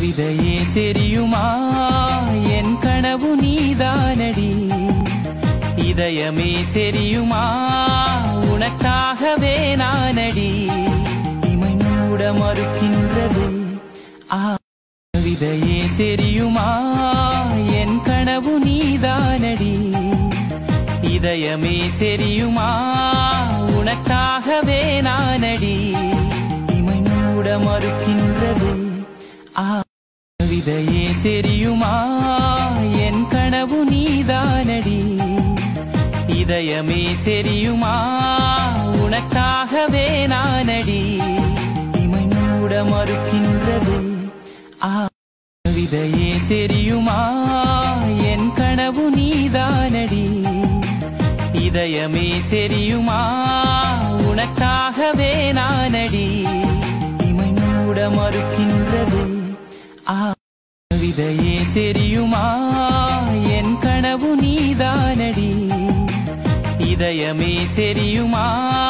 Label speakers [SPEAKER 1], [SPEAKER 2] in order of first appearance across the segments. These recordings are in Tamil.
[SPEAKER 1] விதையே தெரியுமா என் கனவு நீதானடி இதயமே தெரியுமா உனக்காகவே நானடி இமை மூட மறுக்கின்றது ஆ விதையே தெரியுமா என் கனவு நீதானடி இதயமே தெரியுமா உனக்காகவே நானடி இமை மூட மறுக்கின்றது ஆ விதையே தெரியுமா என் கனவு நீதானடி இதயமே தெரியுமா உனக்காகவே நானடி இமை மூட மறுக்கின்றது ஆ விதையே தெரியுமா என் கனவு நீதானடி இதயமே தெரியுமா உனக்காகவே நானடி இமை மூட மறுக்கின்றது ஆ விதையே தெரியுமா என் கனவு நீதானடி இதயமே தெரியுமா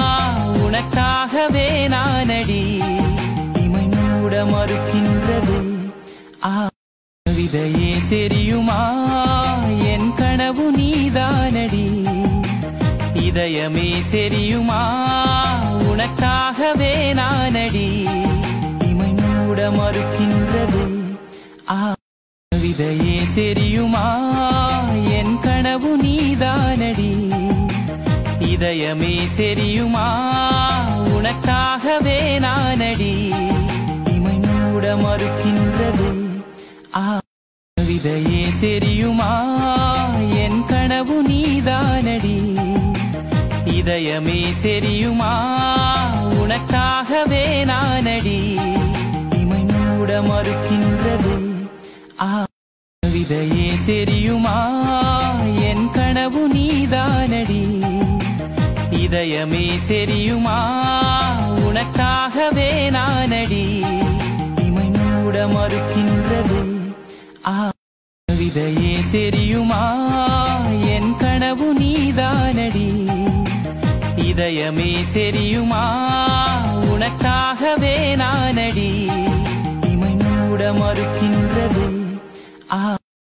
[SPEAKER 1] உனக்காகவே நானடி இமை மூட மறுக்கின்றது ஆ விதையே தெரியுமா என் கனவு நீதானடி இதயமே தெரியுமா உனக்காகவே நானடி இமை மூட மறுக்கின்றது ஆ விதையே தெரியுமா என் கனவு நீதானடி இதயமே தெரியுமா உனக்காகவே நானடி இமை மூட மறுக்கின்றது ஆ விதையே தெரியுமா என் கனவு நீதானடி இதயமே தெரியுமா உனக்காகவே நானடி இமை மூட மறுக்கின்றது ஆ விதையே தெரியுமா என் கனவு நீதானடி இதயமே தெரியுமா உனக்காகவே நானடி இமை மூட மறுக்கின்றது ஆ விதையே தெரியுமா என் கனவு நீதானடி இதயமே தெரியுமா உனக்காகவே நானடி இமை மூட மறுக்கின்றது ஆ